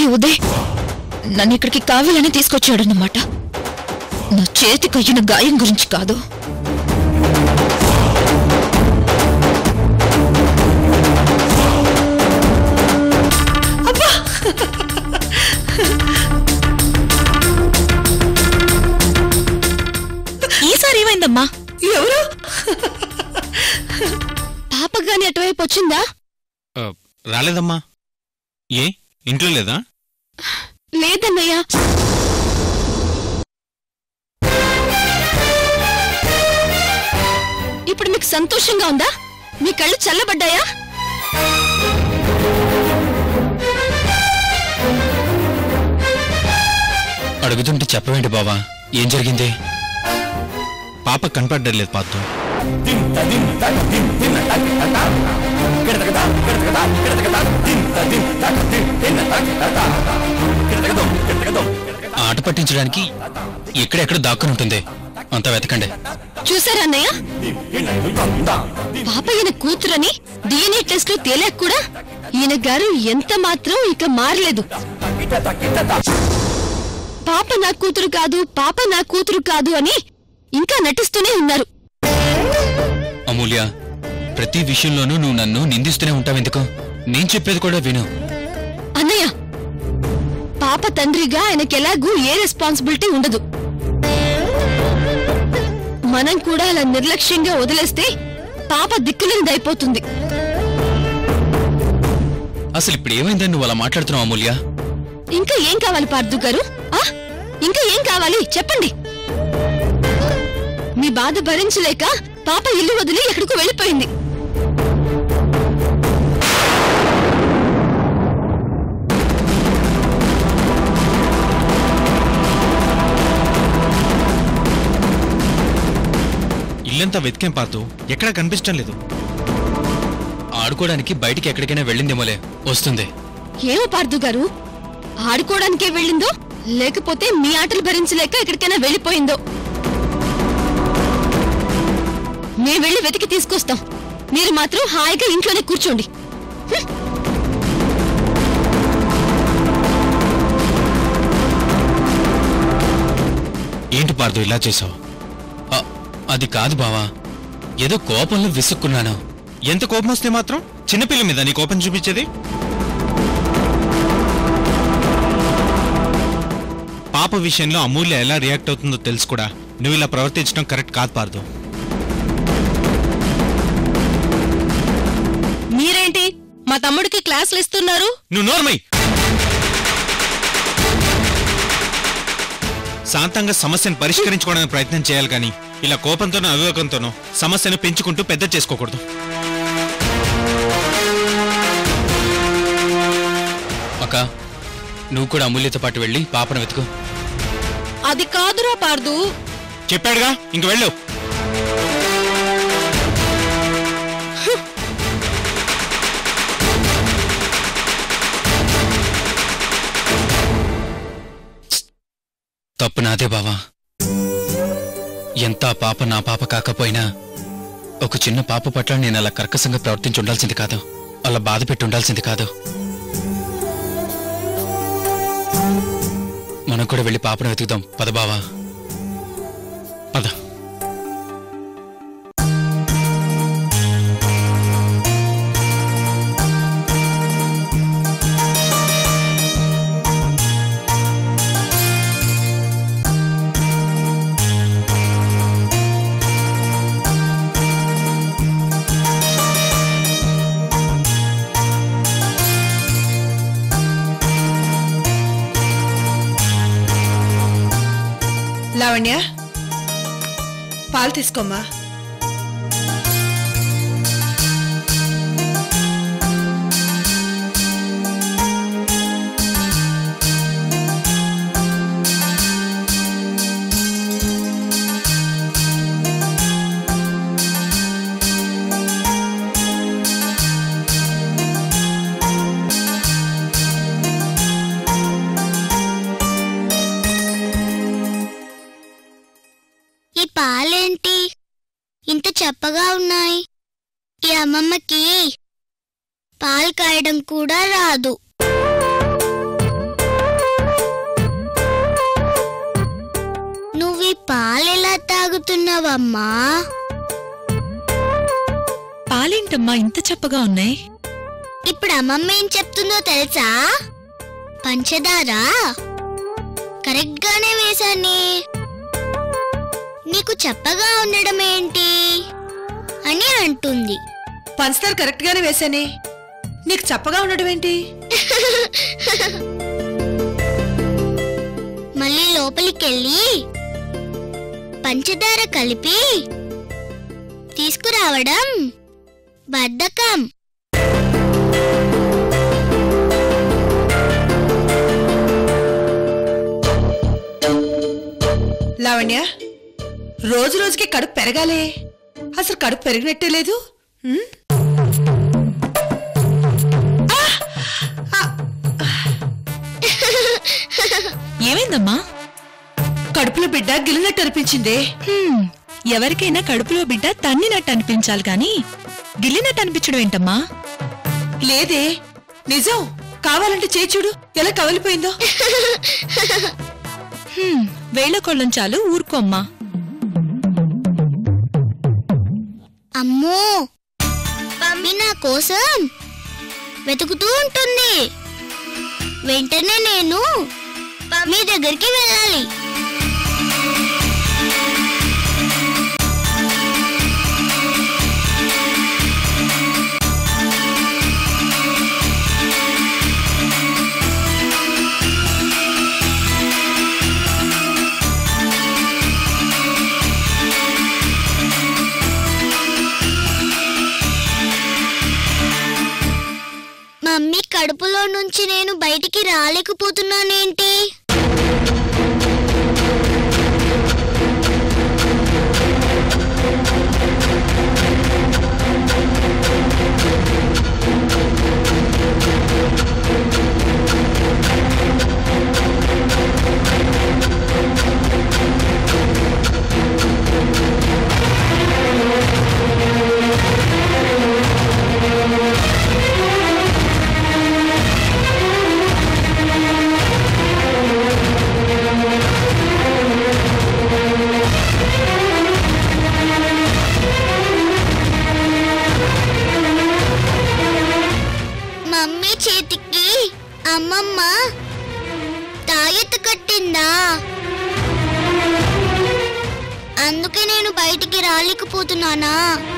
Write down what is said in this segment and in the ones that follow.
ఉదయ్ నన్ను ఇక్కడికి కావాలని తీసుకొచ్చాడన్నమాట నా చేతికి అయిన గాయం గురించి కాదు ఈసారి ఏమైందమ్మా ఎవరు పాప గాని అటువైపు వచ్చిందా ఆ, రాలేదమ్మా ఏ ఇంట్లో లేదా లేదన్నయ్య ఇప్పుడు మీకు సంతోషంగా ఉందా మీ కళ్ళు చల్లబడ్డాయా అడుగుతుంటే చెప్పవేంటి బావా ఏం జరిగింది పాప కనపడలేదు పాతో ఆట పట్టించడానికి ఎక్కడెక్కడ దాక్కుని ఉంటుంది అంతా వెతకండి చూసారా అన్నయ్య పాప ఈయన కూతురని డిఎన్ఏ టెస్ట్ లో తేలాక కూడా ఈయన గారు ఎంత మాత్రం ఇక మారలేదు పాప నా కూతురు కాదు పాప నా కూతురు కాదు అని ఇంకా నటిస్తూనే ఉన్నారు అమూల్య ప్రతి విషయంలోనూ నువ్వు నన్ను నిందిస్తూనే ఉంటావెందుకు నేను చెప్పేది కూడా విను అన్నయ్య పాప తండ్రిగా ఆయనకెలాగూ ఏ రెస్పాన్సిబిలిటీ ఉండదు మనం కూడా అలా నిర్లక్ష్యంగా వదిలేస్తే పాప దిక్కులేనిదైపోతుంది అసలు ఇప్పుడు ఏమైందని నువ్వు అలా మాట్లాడుతున్నావు అమూల్య ఇంకా ఏం కావాలి పార్దు గారు ఆ? ఇంకా ఏం కావాలి చెప్పండి మీ బాధ భరించలేక పాప ఇల్లు వదిలి ఎక్కడికో వెళ్ళిపోయింది ఇల్లంతా వెతికేం పాతు ఎక్కడా కనిపించడం లేదు ఆడుకోవడానికి బయటికి ఎక్కడికైనా వెళ్ళిందేమోలే వస్తుంది ఏమో పార్దు గారు ఆడుకోవడానికే వెళ్ళిందో లేకపోతే మీ ఆటలు భరించలేక ఎక్కడికైనా వెళ్ళిపోయిందో మేము వెళ్ళి వెతికి తీసుకొస్తాం మీరు మాత్రం హాయిగా ఇంట్లోనే కూర్చోండి ఏంటి పార్దు ఇలా చేసావు అది కాదు బావా ఏదో కోపంలో విసుక్కున్నాను ఎంత కోపం వస్తే మాత్రం చిన్నపిల్ల మీద నీ కోపం చూపించేది పాప విషయంలో అమూల్య ఎలా రియాక్ట్ అవుతుందో తెలుసు కూడా నువ్వు ఇలా ప్రవర్తించడం కరెక్ట్ కాదు పార్దు మీరేంటి మా తమ్ముడికి క్లాసులు ఇస్తున్నారు నువ్వు నోర్మై శాంతంగా సమస్యను పరిష్కరించుకోవడానికి ప్రయత్నం చేయాలి కానీ ఇలా కోపంతోనో అవివేకంతోనో సమస్యను పెంచుకుంటూ పెద్ద చేసుకోకూడదు అక్క నువ్వు కూడా అమూల్యతో పాటు వెళ్ళి పాపను వెతుకు అది కాదురా పార్దు చెప్పాడుగా ఇంక వెళ్ళు తప్పు నాదే బావా ఎంత ఆ పాప నా పాప కాకపోయినా ఒక చిన్న పాప పట్ల నేను అలా కర్కశంగా ప్రవర్తించి ఉండాల్సింది కాదు అలా బాధ పెట్టి ఉండాల్సింది కాదు మనం కూడా వెళ్ళి పాపను వెతుకుదాం పద బావా పద లావణ్య పాలు తీసుకోమ్మా ఈ పాలేంటి ఇంత చప్పగా ఉన్నాయి ఈ అమ్మమ్మకి పాలు కాయడం కూడా రాదు పాలెలా తాగుతున్నావమ్మా పాలేంటమ్మా ఇంత చప్పగా ఉన్నాయి ఇప్పుడు అమ్మమ్మ ఏం చెప్తుందో తెలుసా పంచదార కరెక్ట్ గానే వేశానే నీకు చెప్పగా ఉండడం ఏంటి అని అంటుంది పంచదార కరెక్ట్ గానే వేశానే నీకు చప్పగా ఉండడం ఏంటి మళ్ళీ లోపలికెళ్ళి పంచదార కలిపి తీసుకురావడం బద్ధకం లావణ్య రోజు రోజుకి కడుపు పెరగాలే అసలు కడుపు పెరిగినట్టే లేదు ఉమ్? ఏమైందమ్మా కడుపులో బిడ్డ గిలినట్టు అనిపించిందే హ్మ్, ఎవరికైనా కడుపులో బిడ్డ తన్నినట్టు అనిపించాలి గాని గిల్లినట్టు అనిపించడం ఏంటమ్మా లేదే నిజం కావాలంటే చేయి చూడు ఎలా కవలిపోయిందో హ్మ్, వేళ కొళ్ళం చాలు ఊరుకోమ్మా అమ్మో మమ్మీ నా కోసం వెతుకుతూ ఉంటుంది వెంటనే నేను మీ దగ్గరికి వెళ్ళాలి మమ్మీ కడుపులో నుంచి నేను బయటికి రాలేకపోతున్నానేంటి మమ్మీ చేతికి అమ్మమ్మ తాయెత్తు కట్టిందా అందుకే నేను బయటికి రాలేకపోతున్నానా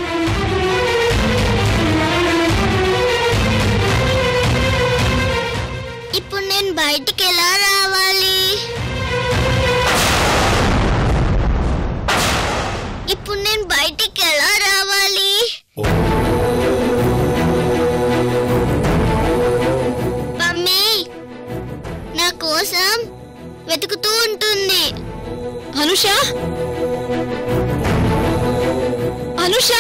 ఇప్పుడు నేను బయటికి ఎలా రావాలి ఇప్పుడు నేను బయటికి ఎలా రావాలి మమ్మీ నా కోసం వెతుకుతూ ఉంటుంది అనుష అనుష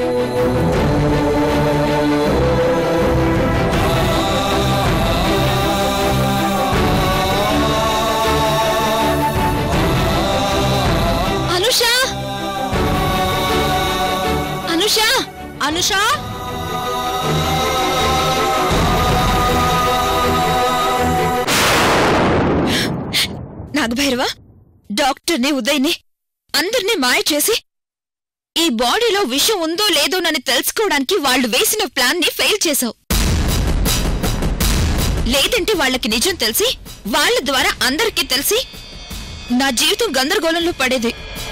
అనుష అనుష అనుష నాగభైరవ డాక్టర్ని ఉదయ్ని అందరినీ మాయ చేసి ఈ బాడీలో విషం ఉందో లేదోనని తెలుసుకోవడానికి వాళ్ళు వేసిన ప్లాన్ ని ఫెయిల్ చేశావు లేదంటే వాళ్ళకి నిజం తెలిసి వాళ్ళ ద్వారా అందరికీ తెలిసి నా జీవితం గందరగోళంలో పడేది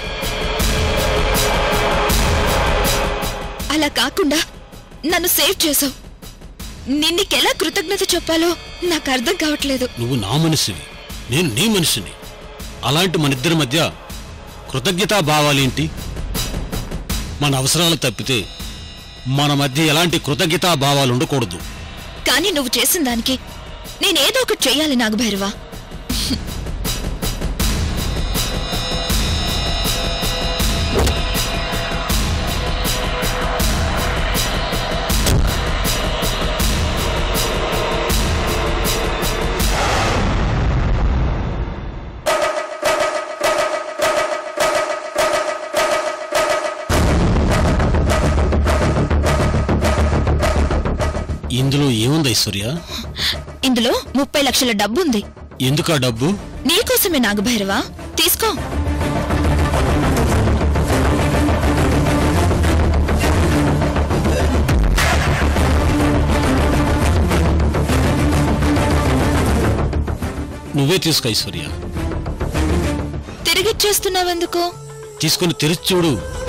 అలా కాకుండా నన్ను సేవ్ చేసావు నిన్నకెలా కృతజ్ఞత చెప్పాలో నాకు అర్థం కావట్లేదు నువ్వు నా మనిషివి నేను నీ మనిషిని అలాంటి మన ఇద్దరి మధ్య కృతజ్ఞతా భావాలేంటి మన అవసరాలు తప్పితే మన మధ్య ఎలాంటి కృతజ్ఞతా భావాలు ఉండకూడదు కానీ నువ్వు చేసిన దానికి నేనేదో ఒకటి చెయ్యాలి నాగభైరవా ఇందులో ఏముంది ఐశ్వర్య ఇందులో ముప్పై లక్షల డబ్బుంది ఎందుకా డబ్బు నీకోసమే నాగభైరవా తీసుకో నువ్వే తీసుకో ఐశ్వర్య తిరిగిచ్చేస్తున్నావెందుకు తీసుకుని తెరిచి చూడు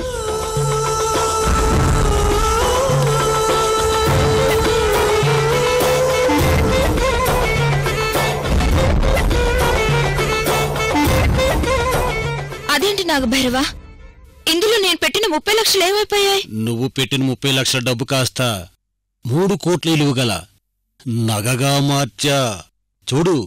అదేంటి నాగభైరవా ఇందులో నేను పెట్టిన ముప్పై లక్షలు ఏమైపోయాయి నువ్వు పెట్టిన ముప్పై లక్షల డబ్బు కాస్త మూడు కోట్ల ఇలువ గల నగగా మార్చా చూడు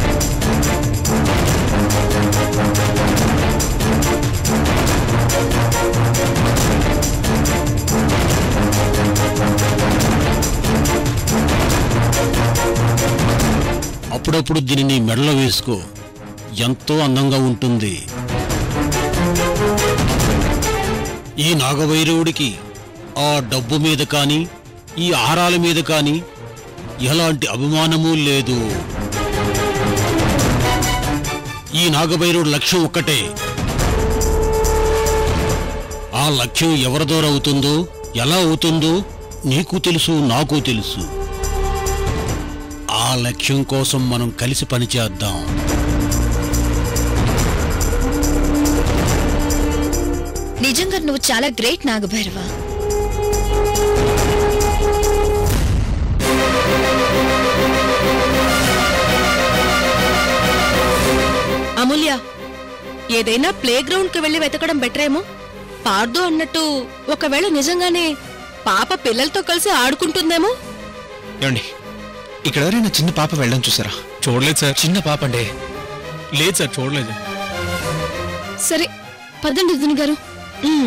అప్పుడప్పుడు దీనిని మెడలో వేసుకో ఎంతో అందంగా ఉంటుంది ఈ నాగభైరవుడికి ఆ డబ్బు మీద కాని ఈ ఆహారాల మీద కాని ఎలాంటి అభిమానము లేదు ఈ నాగభైరవుడి లక్ష్యం ఒక్కటే ఆ లక్ష్యం ఎవరిదోరవుతుందో ఎలా అవుతుందో నీకు తెలుసు నాకు తెలుసు ఆ లక్ష్యం కోసం మనం కలిసి పనిచేద్దాం నిజంగా నువ్వు చాలా గ్రేట్ నాగభైరవా అమూల్య ఏదైనా ప్లే గ్రౌండ్ కి వెళ్లి వెతకడం బెటరేమో పార్దు అన్నట్టు ఒకవేళ నిజంగానే పాప పిల్లలతో కలిసి ఆడుకుంటుందేమో ఏమండి ఇక్కడ ఎవరైనా చిన్న పాప వెళ్ళడం చూసారా చూడలేదు సార్ చిన్న పాప అండి లేదు సార్ చూడలేదు సరే పదండి దుని గారు ఉమ్.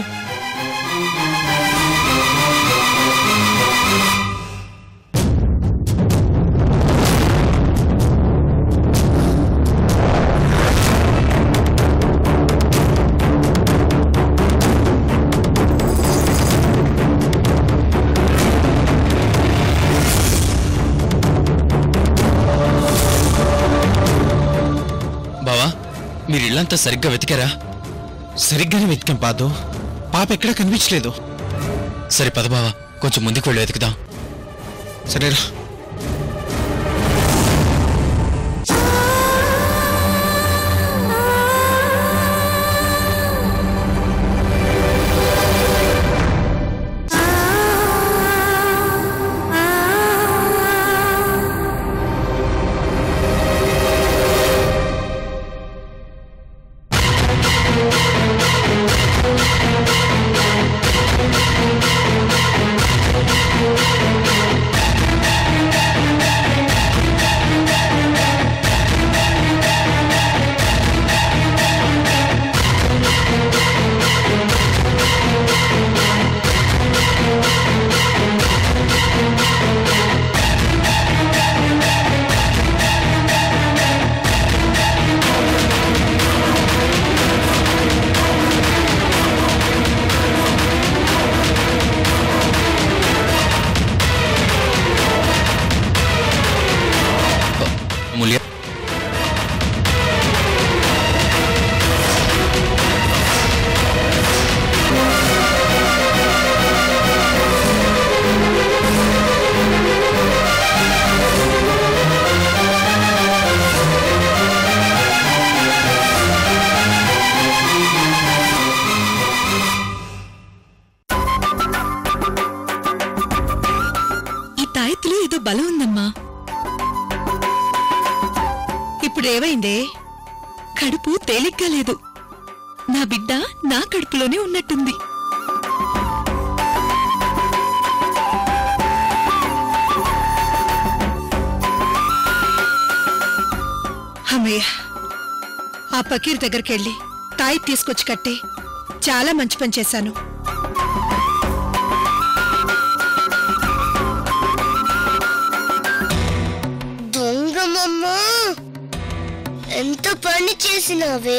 బావా మీరు ఇల్లంతా సరిగ్గా వెతికారా సరిగ్గానే వెతికాం పాదు పాప ఎక్కడా కనిపించలేదు సరే పద బావా కొంచెం ముందుకు వెళ్ళి వెతుకుదాం సరేరా అమూల్య ఈ తాయెత్తులో ఏదో బలం ఉందమ్మా ఇప్పుడు ఏమైందే కడుపు తేలిగ్గా లేదు నా బిడ్డ నా కడుపులోనే ఉన్నట్టుంది అమ్మయ్య ఆ పకీర్ దగ్గరికి వెళ్ళి తాయి తీసుకొచ్చి కట్టి చాలా మంచి పని చేశాను దొంగమమ్మ ఎంత పని చేసినావే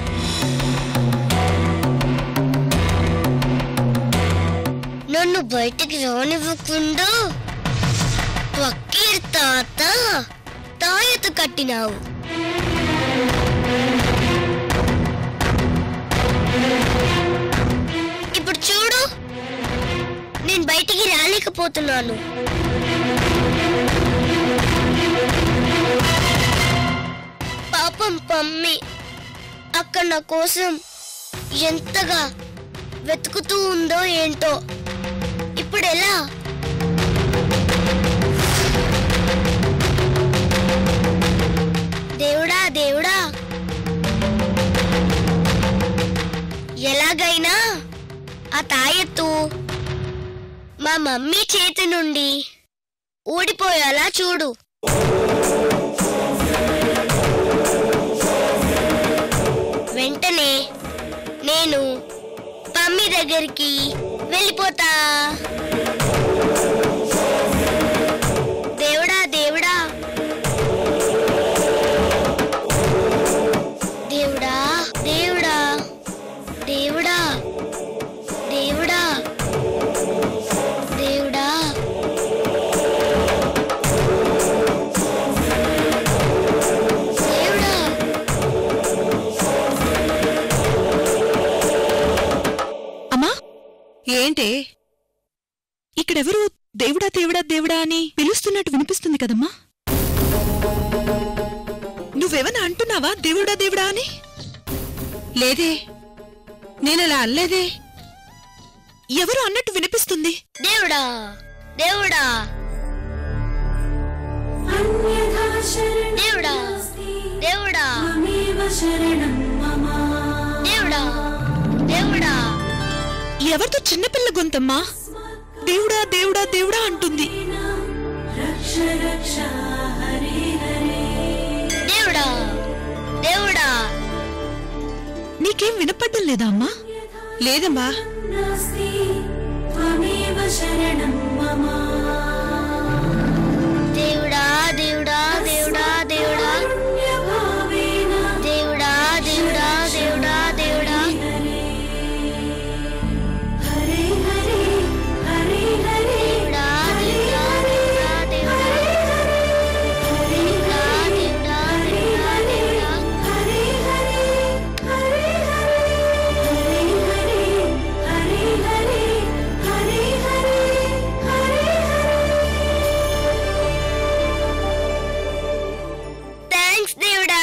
నన్ను బయటికి రానివ్వకుండా పక్కీర్ తాత తాయత కట్టినావు ఇప్పుడు చూడు నేను బయటికి రాలేకపోతున్నాను మమ్మీ అక్కడ నా కోసం ఎంతగా వెతుకుతూ ఉందో ఏంటో ఇప్పుడు ఎలా దేవుడా దేవుడా ఎలాగైనా ఆ తాయెత్తు మా మమ్మీ చేతి నుండి ఊడిపోయేలా చూడు వెంటనే నేను మమ్మీ దగ్గరికి వెళ్ళిపోతా దేవుడా దేవుడా దేవుడా దేవుడా దేవుడా దేవుడా దేవుడా దేవుడా అమ్మా ఏంటి ఇక్కడెవరు దేవుడా దేవుడా దేవుడా అని పిలుస్తున్నట్టు వినిపిస్తుంది కదమ్మా నువ్వేమన్నా అంటున్నావా దేవుడా దేవుడా అని లేదే నేనలా అనలేదే ఎవరు అన్నట్టు వినిపిస్తుంది దేవుడా దేవుడా దేవుడా దేవుడా దేవుడా దేవుడా ఎవరితో చిన్నపిల్ల గొంతమ్మా దేవుడా దేవుడా దేవుడా అంటుంది దేవుడా దేవుడా నీకేం వినపడ్డం లేదా అమ్మా లేదమ్మా దేవుడా దేవుడా దేవుడా దేవుడా దేవుడా దేవుడా దేవుడా దేవుడా దేవుడా దేవుడా దేవుడా దేవుడా దేవుడా దేవుడా దేవుడా దేవుడా థ్యాంక్స్ దేవుడా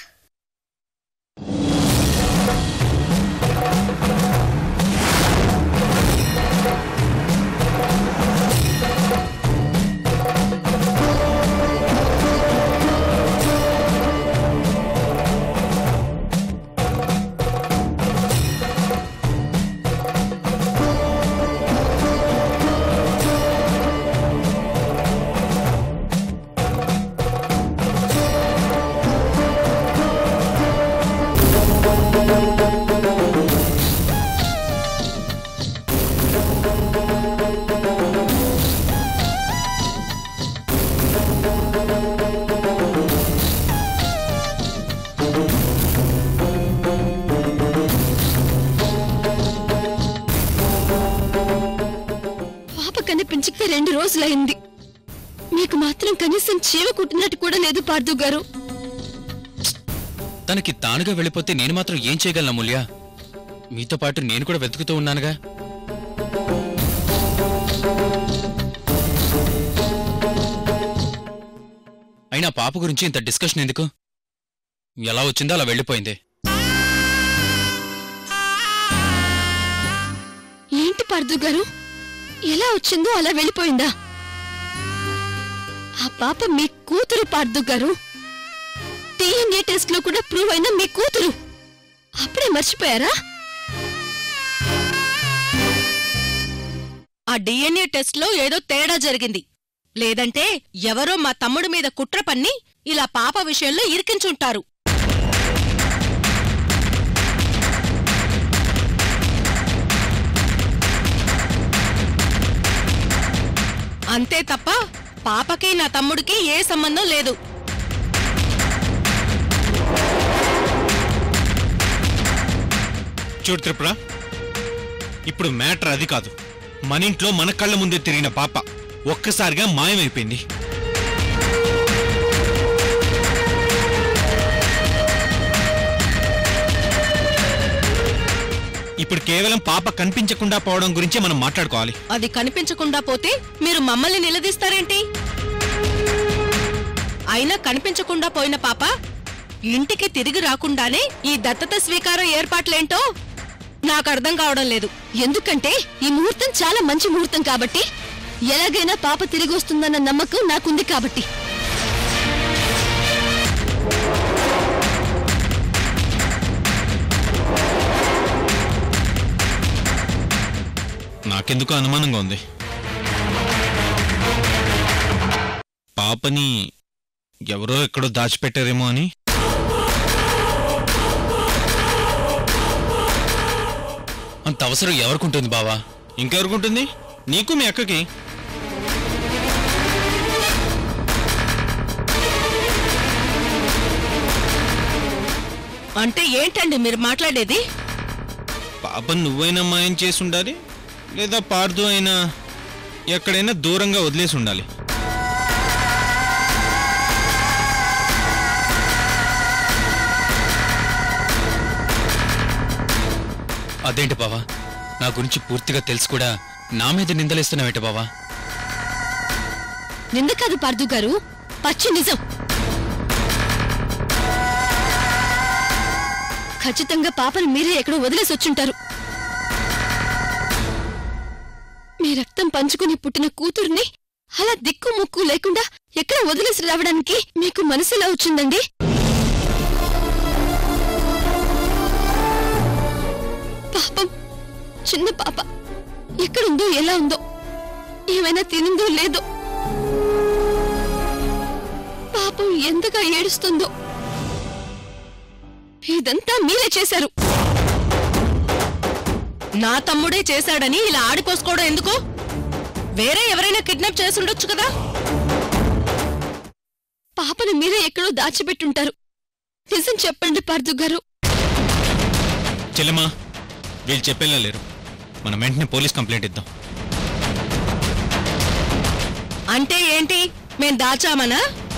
పాప కనిపించక రెండు రోజులైంది మీకు మాత్రం కనీసం చీవ కుట్టినట్టు కూడా లేదు పార్థు గారు తనకి తానుగా వెళ్ళిపోతే నేను మాత్రం ఏం చేయగలను అమూల్య మీతో పాటు నేను కూడా వెతుకుతూ ఉన్నానుగా అయినా పాప గురించి ఇంత డిస్కషన్ ఎందుకు ఎలా వచ్చిందో అలా వెళ్ళిపోయింది ఏంటి పార్థు గారు ఎలా వచ్చిందో అలా వెళ్ళిపోయిందా ఆ పాప మీ కూతురు పార్థు గారు డిఎన్ఏ టెస్ట్ లో కూడా ప్రూవ్ అయిన మీ కూతురు అప్పుడే మర్చిపోయారా ఆ డిఎన్ఏ టెస్ట్ లో ఏదో తేడా జరిగింది లేదంటే ఎవరో మా తమ్ముడి మీద కుట్ర పన్ని ఇలా పాప విషయంలో ఇరికించుంటారు అంతే తప్ప పాపకి నా తమ్ముడికి ఏ సంబంధం లేదు చూడు త్రిపుర ఇప్పుడు మ్యాటర్ అది కాదు మన ఇంట్లో మన కళ్ళ ముందే తిరిగిన పాప ఒక్కసారిగా మాయమైపోయింది ఇప్పుడు కేవలం పాప కనిపించకుండా పోవడం గురించే మనం మాట్లాడుకోవాలి అది కనిపించకుండా పోతే మీరు మమ్మల్ని నిలదీస్తారేంటి అయినా కనిపించకుండా పోయిన పాప ఇంటికి తిరిగి రాకుండానే ఈ దత్తత స్వీకారం ఏర్పాట్లేంటో నాకు అర్థం కావడం లేదు ఎందుకంటే ఈ ముహూర్తం చాలా మంచి ముహూర్తం కాబట్టి ఎలాగైనా పాప తిరిగి వస్తుందన్న నమ్మకం నాకుంది కాబట్టి నాకెందుకో అనుమానంగా ఉంది పాపని ఎవరో ఎక్కడో దాచిపెట్టారేమో అని అంత అవసరం ఎవరికుంటుంది బావా ఇంకెవరికుంటుంది నీకు మీ అక్కకి అంటే ఏంటండి మీరు మాట్లాడేది పాపను నువ్వైనా మాయం చేసి ఉండాలి లేదా పార్దు అయినా ఎక్కడైనా దూరంగా వదిలేసి ఉండాలి అదేంటి బావా నా గురించి పూర్తిగా తెలుసు కూడా నా మీద నిందలేస్తున్నావేంటి బావా నింద కాదు పార్దు గారు పచ్చి నిజం ఖచ్చితంగా పాపను మీరే ఎక్కడో వదిలేసి వచ్చుంటారు మీ రక్తం పంచుకుని పుట్టిన కూతుర్ని అలా దిక్కు ముక్కు లేకుండా ఎక్కడ వదిలేసి రావడానికి మీకు మనసులా వచ్చిందండి పాపం చిన్న పాప ఎక్కడుందో ఎలా ఉందో ఏమైనా తినిందో లేదో పాపం ఎంతగా ఏడుస్తుందో ఇదంతా మీరే చేశారు నా తమ్ముడే చేశాడని ఇలా ఆడిపోసుకోవడం ఎందుకు వేరే ఎవరైనా కిడ్నాప్ చేసి ఉండొచ్చు కదా పాపను మీరే ఎక్కడో దాచిపెట్టుంటారు నిజం చెప్పండి పార్దు గారు చెల్లెమా వీళ్ళు చెప్పేలా లేరు మనం వెంటనే పోలీస్ కంప్లైంట్ ఇద్దాం అంటే ఏంటి మేం దాచామనా